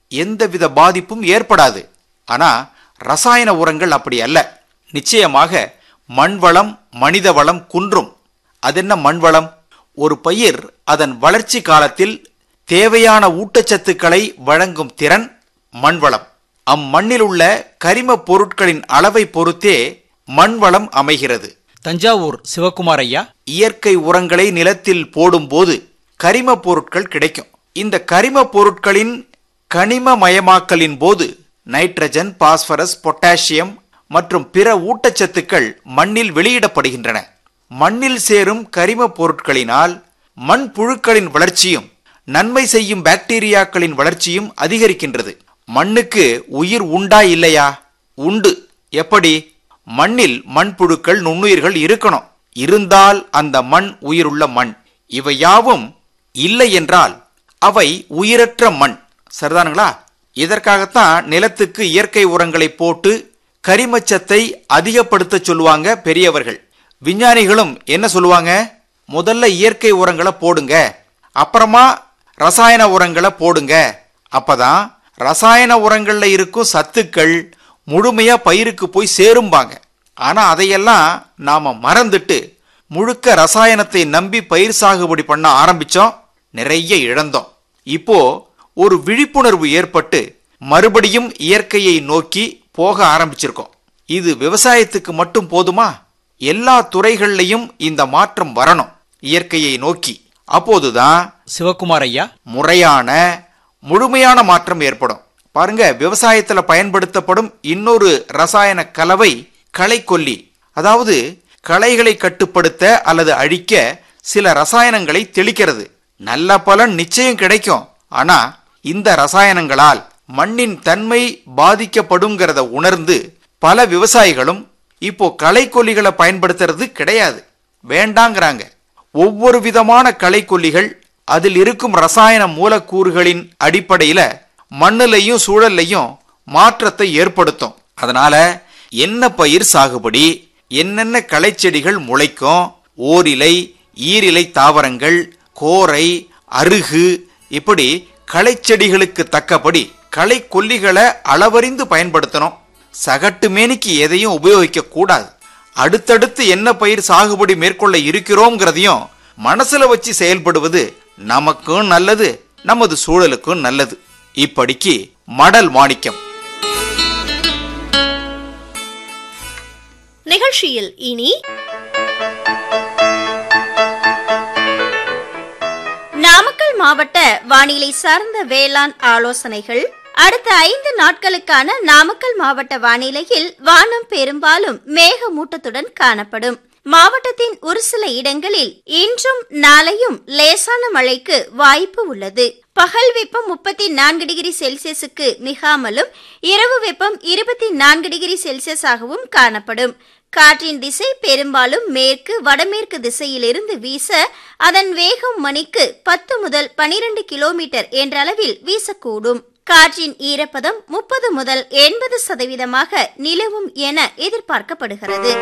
எந்தவித பாதிப்பும் ஏற்படாது ஆனா ரசாயன உரங்கள் அப்படி அல்ல நிச்சயமாக மண் வளம் மனித வளம் குன்றும் அதென்ன மண் வளம் ஒரு பயிர் அதன் வளர்ச்சி காலத்தில் தேவையான ஊட்டச்சத்துக்களை வழங்கும் திறன் மண் வளம் அம்மண்ணில் உள்ள கரிம பொருட்களின் அளவை பொறுத்தே மண் வளம் அமைகிறது தஞ்சாவூர் சிவகுமார் ஐயா இயற்கை உரங்களை நிலத்தில் போடும்போது கரிம பொருட்கள் கிடைக்கும் இந்த கரிம பொருட்களின் கனிமமயமாக்கலின் போது நைட்ரஜன் பாஸ்பரஸ் பொட்டாசியம் மற்றும் பிற ஊட்டச்சத்துக்கள் மண்ணில் வெளியிடப்படுகின்றன மண்ணில் சேரும் கரிம பொருட்களினால் மண் புழுக்களின் வளர்ச்சியும் நன்மை செய்யும் பாக்டீரியாக்களின் வளர்ச்சியும் அதிகரிக்கின்றது மண்ணுக்கு உயிர் உண்டா இல்லையா உண்டு எப்படி மண்ணில் மண்புழுக்கள் நுண்ணுயிர்கள் இருக்கணும் இருந்தால் அந்த மண் உயிருள்ள மண் இவை யாவும் இல்லை என்றால் அவை உயிரற்ற மண் சரிதானுங்களா இதற்காகத்தான் நிலத்துக்கு இயற்கை உரங்களை போட்டு கரிமச்சத்தை அதிகப்படுத்த சொல்லுவாங்க பெரியவர்கள் விஞ்ஞானிகளும் என்ன சொல்லுவாங்க முதல்ல இயற்கை உரங்களை போடுங்க அப்புறமா ரசாயன உரங்களை போடுங்க அப்பதான் ரசாயன உரங்கள்ல இருக்கும் சத்துக்கள் முழுமையா பயிருக்கு போய் சேரும்பாங்க ஆனா அதையெல்லாம் நாம மறந்துட்டு முழுக்க ரசாயனத்தை நம்பி பயிர் சாகுபடி பண்ண ஆரம்பிச்சோம் நிறைய இழந்தோம் இப்போ ஒரு விழிப்புணர்வு ஏற்பட்டு மறுபடியும் இயற்கையை நோக்கி போக ஆரம்பிச்சிருக்கோம் இது விவசாயத்துக்கு மட்டும் போதுமா எல்லா துறைகள்லையும் இந்த மாற்றம் வரணும் இயற்கையை நோக்கி அப்போதுதான் சிவகுமார் ஐயா முறையான முழுமையான மாற்றம் ஏற்படும் பாருங்க விவசாயத்துல பயன்படுத்தப்படும் இன்னொரு ரசாயன கலவை களைக்கொல்லி அதாவது களைகளை கட்டுப்படுத்த அல்லது அழிக்க சில ரசாயனங்களை தெளிக்கிறது நல்ல பலன் நிச்சயம் கிடைக்கும் ஆனா இந்த ரசாயனங்களால் மண்ணின் தன்மை பாதிக்கப்படுங்கிறத உணர்ந்து பல விவசாயிகளும் இப்போ களைக்கொல்லிகளை பயன்படுத்துறது கிடையாது வேண்டாங்கிறாங்க ஒவ்வொரு விதமான களைக்கொல்லிகள் அதில் இருக்கும் ரசாயன மூலக்கூறுகளின் அடிப்படையில மண்ணுலையும் சூழல்லையும் மாற்றத்தை ஏற்படுத்தும் அதனால என்ன பயிர் சாகுபடி என்னென்ன களைச்செடிகள் முளைக்கும் ஓரிலை ஈரிலை தாவரங்கள் கோரை அருகு இப்படி களைச்செடிகளுக்கு தக்கபடி களைக்கொல்லிகளை அளவறிந்து பயன்படுத்தணும் சகட்டு மேனிக்கு எதையும் உபயோகிக்க கூடாது அடுத்தடுத்து என்ன பயிர் சாகுபடி மேற்கொள்ள இருக்கிறோங்கிறதையும் மனசுல வச்சு செயல்படுவது நமக்கும் நல்லது நமது சூழலுக்கும் நல்லது இப்படிக்கு மடல் மாணிக்கம் நிகழ்ச்சியில் இனி நாமக்கல் மாவட்ட வானிலை சார்ந்த வேளாண் ஆலோசனைகள் அடுத்த ஐந்து நாட்களுக்கான நாமக்கல் மாவட்ட வானிலையில் வானம் பெரும்பாலும் மேகமூட்டத்துடன் காணப்படும் மாவட்டத்தின் ஒரு சில இடங்களில் இன்றும் நாளையும் லேசான மழைக்கு வாய்ப்பு உள்ளது பகல் வெப்பம் முப்பத்தி நான்கு டிகிரி செல்சியஸுக்கு மிகாமலும் இரவு வெப்பம் இருபத்தி நான்கு டிகிரி செல்சியஸாகவும் காணப்படும் காற்றின் திசை பெரும்பாலும் மேற்கு வடமேற்கு திசையிலிருந்து வீச அதன் வேகம் மணிக்கு பத்து முதல் பனிரெண்டு கிலோமீட்டர் என்ற அளவில் வீசக்கூடும் காற்றின் ஈரப்பதம் முப்பது முதல் எண்பது சதவீதமாக நிலவும் என எதிர்பார்க்கப்படுகிறது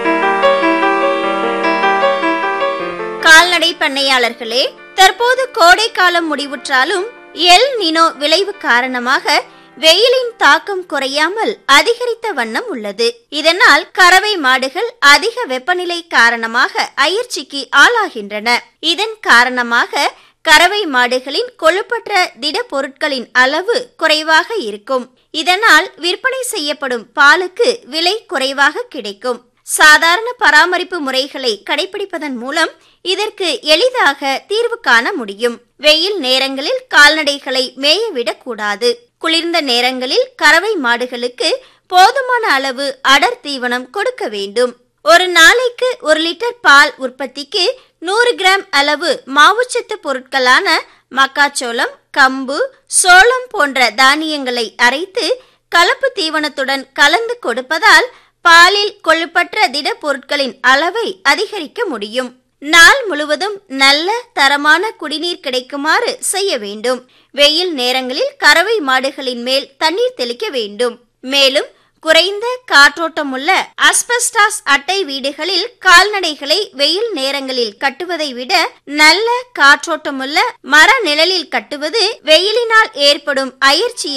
கால்நடை பண்ணையாளர்களே தற்போது கோடை காலம் முடிவுற்றாலும் எல் நினோ விளைவு காரணமாக வெயிலின் தாக்கம் குறையாமல் அதிகரித்த வண்ணம் உள்ளது இதனால் கறவை மாடுகள் அதிக வெப்பநிலை காரணமாக அயற்சிக்கு ஆளாகின்றன இதன் காரணமாக கறவை மாடுகளின் கொழுப்பற்ற திட பொருட்களின் அளவு குறைவாக இருக்கும் இதனால் விற்பனை செய்யப்படும் பாலுக்கு விலை குறைவாக கிடைக்கும் சாதாரண பராமரிப்பு முறைகளை கடைபிடிப்பதன் மூலம் இதற்கு எளிதாக தீர்வு காண முடியும் வெயில் நேரங்களில் கால்நடைகளை மேயவிடக் கூடாது குளிர்ந்த நேரங்களில் கறவை மாடுகளுக்கு போதுமான அளவு அடர் தீவனம் கொடுக்க வேண்டும் ஒரு நாளைக்கு ஒரு லிட்டர் பால் உற்பத்திக்கு நூறு கிராம் அளவு மாவுச்சத்து பொருட்களான மக்காச்சோளம் கம்பு சோளம் போன்ற தானியங்களை அரைத்து கலப்பு தீவனத்துடன் கலந்து கொடுப்பதால் பாலில் கொழுப்பற்ற திட பொருட்களின் அளவை அதிகரிக்க முடியும் நாள் முழுவதும் நல்ல தரமான குடிநீர் கிடைக்குமாறு செய்ய வேண்டும் வெயில் நேரங்களில் கறவை மாடுகளின் மேல் தண்ணீர் தெளிக்க வேண்டும் மேலும் குறைந்த காற்றோட்டமுள்ள அஸ்பெஸ்டாஸ் அட்டை வீடுகளில் கால்நடைகளை வெயில் நேரங்களில் கட்டுவதை விட நல்ல காற்றோட்டமுள்ள மர நிழலில் கட்டுவது வெயிலினால் ஏற்படும் அயற்சியை